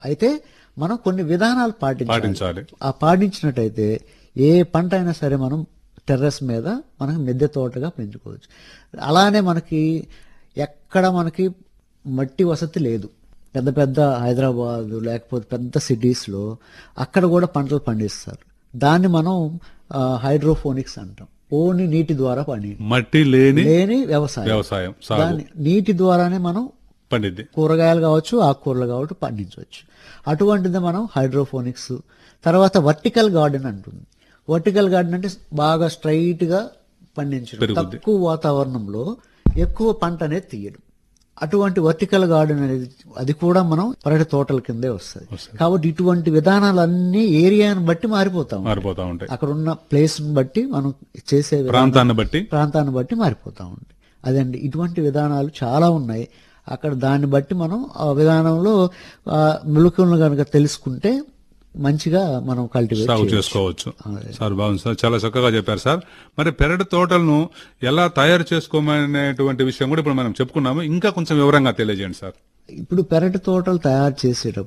అయితే మనం కొన్ని విధానాలు పాటించాలి పాటించాలి ఆ పాటించినట్టయితే ఏ పంట అయినా సరే మనం టెర్రస్ మీద మనకు మిద్దె తోటగా పెంచుకోవచ్చు అలానే మనకి ఎక్కడ మనకి మట్టి వసతి లేదు పెద్ద పెద్ద హైదరాబాద్ లేకపోతే పెద్ద సిటీస్లో అక్కడ కూడా పంటలు పండిస్తారు దాన్ని మనం హైడ్రోఫోనిక్స్ అంటాం ఓన్లీ నీటి ద్వారా పండి మట్టి లేని లేని వ్యవసాయం వ్యవసాయం సాగు దాన్ని నీటి ద్వారానే మనం పండిద్ది కూరగాయలు కావచ్చు ఆకుకూరలు కావచ్చు పండించవచ్చు అటువంటిది మనం హైడ్రోఫోనిక్స్ తర్వాత వర్టికల్ గార్డెన్ అంటుంది వర్టికల్ గార్డెన్ అంటే బాగా స్ట్రైట్ గా పండించడం పెరుగుద్ది. తక్కువ వాతావరణంలో ఎక్కువ పంట అనేది తీయడం అటువంటి వర్టికల్ గార్డెన్ అనేది అది కూడా మనం పరటి తోటల కిందే వస్తుంది కాబట్టి ఇటువంటి విధానాలన్నీ ఏరియాను బట్టి మారిపోతాం మారిపోతా ఉంటాయి అక్కడ ఉన్న ప్లేస్ బట్టి మనం చేసే విధానం ప్రాంతాన్ని బట్టి ప్రాంతాన్ని బట్టి మారిపోతూ ఉంటాయి అదండి ఇటువంటి విధానాలు చాలా ఉన్నాయి అక్కడ దాన్ని బట్టి మనం ఆ విధానంలో ఆ మెలకువలను కనుక తెలుసుకుంటే మంచిగా మనం కల్టివేట్ సాగు చేయొచ్చు చేసుకోవచ్చు సార్ బాగుంది సార్ చాలా చక్కగా చెప్పారు సార్ మరి పెరటి తోటలను ఎలా తయారు చేసుకోమనేటువంటి విషయం కూడా ఇప్పుడు మనం చెప్పుకున్నాము ఇంకా కొంచెం వివరంగా తెలియజేయండి సార్ ఇప్పుడు పెరటి తోటలు తయారు చేసేటప్పుడు